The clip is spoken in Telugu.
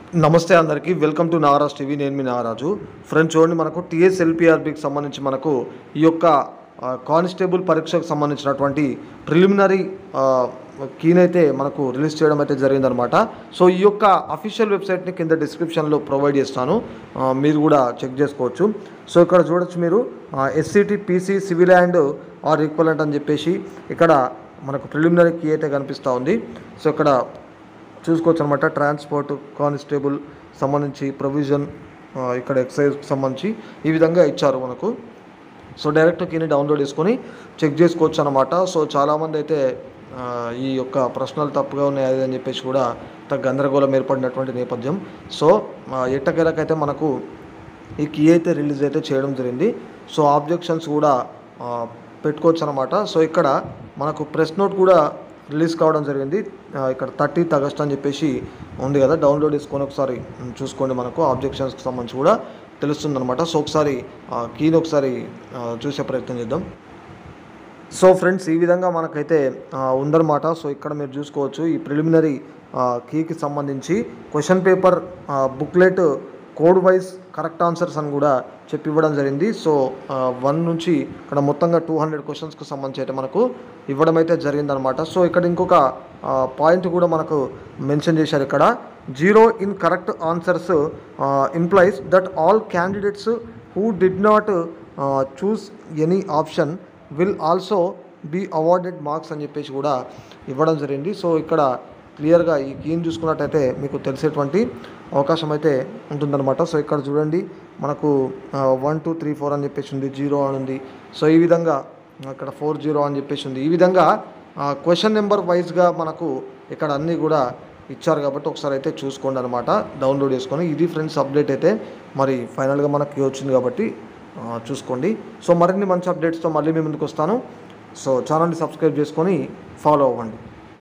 నమస్తే అందరికీ వెల్కమ్ టు నాగరాజ్ టీవీ నేను మీ నాగరాజు ఫ్రెండ్స్ చూడండి మనకు టీఎస్ ఎల్పిఆర్బికి సంబంధించి మనకు ఈ యొక్క ఆ, కానిస్టేబుల్ పరీక్షకు సంబంధించినటువంటి ప్రిలిమినరీ కీన్ అయితే మనకు రిలీజ్ చేయడం అయితే జరిగిందనమాట సో ఈ యొక్క అఫీషియల్ వెబ్సైట్ని కింద డిస్క్రిప్షన్లో ప్రొవైడ్ చేస్తాను ఆ, మీరు కూడా చెక్ చేసుకోవచ్చు సో ఇక్కడ చూడొచ్చు మీరు SCT PC civil and AR equivalent అని చెప్పేసి ఇక్కడ మనకు ప్రిలిమినరీ కీ అయితే కనిపిస్తూ ఉంది సో ఇక్కడ చూసుకోవచ్చు అనమాట ట్రాన్స్పోర్ట్ కానిస్టేబుల్ సంబంధించి ప్రొవిజన్ ఆ, ఇక్కడ ఎక్సైజ్కి సంబంధించి ఈ విధంగా ఇచ్చారు మనకు సో డైరెక్ట్ కీని డౌన్లోడ్ చేసుకొని చెక్ చేసుకోవచ్చు అనమాట సో చాలామంది అయితే ఆ, ఈ యొక్క ప్రశ్నలు తప్పుగా ఉన్నాయి అది అని చెప్పేసి కూడా అంత గందరగోళం ఏర్పడినటువంటి నేపథ్యం సో ఆ, ఎట్టకేలకైతే మనకు ఈ కీ అయితే రిలీజ్ అయితే చేయడం జరిగింది సో ఆబ్జెక్షన్స్ కూడా ఆ, పెట్టుకోవచ్చు అనమాట సో ఇక్కడ మనకు ప్రెస్ నోట్ కూడా రిలీజ్ కావడం జరిగింది ఆ, ఇక్కడ థర్టీత్ ఆగస్ట్ అని చెప్పేసి ఉంది కదా డౌన్లోడ్ చేసుకొని ఒకసారి ఉమ్, చూసుకోండి మనకు ఆబ్జెక్షన్స్కి సంబంధించి కూడా తెలుస్తుంది అనమాట సో ఒకసారి కీని ఒకసారి ఆ, చూసే ప్రయత్నం చేద్దాం సో ఫ్రెండ్స్ ఈ విధంగా మనకైతే ఆ, ఉందన్నమాట సో ఇక్కడ మీరు చూసుకోవచ్చు ఈ ప్రిలిమినరీ కీకి సంబంధించి question paper booklet code wise correct answers అని కూడా చెప్పి ఇవ్వడం జరిగింది సో వన్ నుంచి ఇక్కడ మొత్తంగా టూ హండ్రెడ్ క్వశ్చన్స్కి సంబంధించి అయితే మనకు ఇవ్వడం అయితే జరిగిందనమాట సో ఇక్కడ ఇంకొక పాయింట్ కూడా మనకు మెన్షన్ చేశారు ఇక్కడ zero in correct answers implies that all candidates who did not choose any option will also be awarded marks అని చెప్పేసి కూడా ఇవ్వడం జరిగింది సో ఇక్కడ క్లియర్గా ఈ కీని చూసుకున్నట్టయితే మీకు తెలిసేటువంటి అవకాశం అయితే ఉంటుందన్నమాట సో ఇక్కడ చూడండి మనకు వన్ టూ త్రీ ఫోర్ అని చెప్పేసి ఉంది జీరో అని ఉంది సో ఈ విధంగా ఇక్కడ ఫోర్ జీరో అని చెప్పేసి ఉంది ఈ విధంగా క్వశ్చన్ నెంబర్ వైజ్గా మనకు ఇక్కడ అన్నీ కూడా ఇచ్చారు కాబట్టి ఒకసారి అయితే చూసుకోండి అనమాట డౌన్లోడ్ చేసుకొని ఇది ఫ్రెండ్స్ అప్డేట్ అయితే మరి ఫైనల్గా మనకి వచ్చింది కాబట్టి ఆ, చూసుకోండి సో మరిన్ని మంచి అప్డేట్స్తో మళ్ళీ మీ ముందుకు వస్తాను సో ఛానల్ని సబ్స్క్రైబ్ చేసుకొని ఫాలో అవ్వండి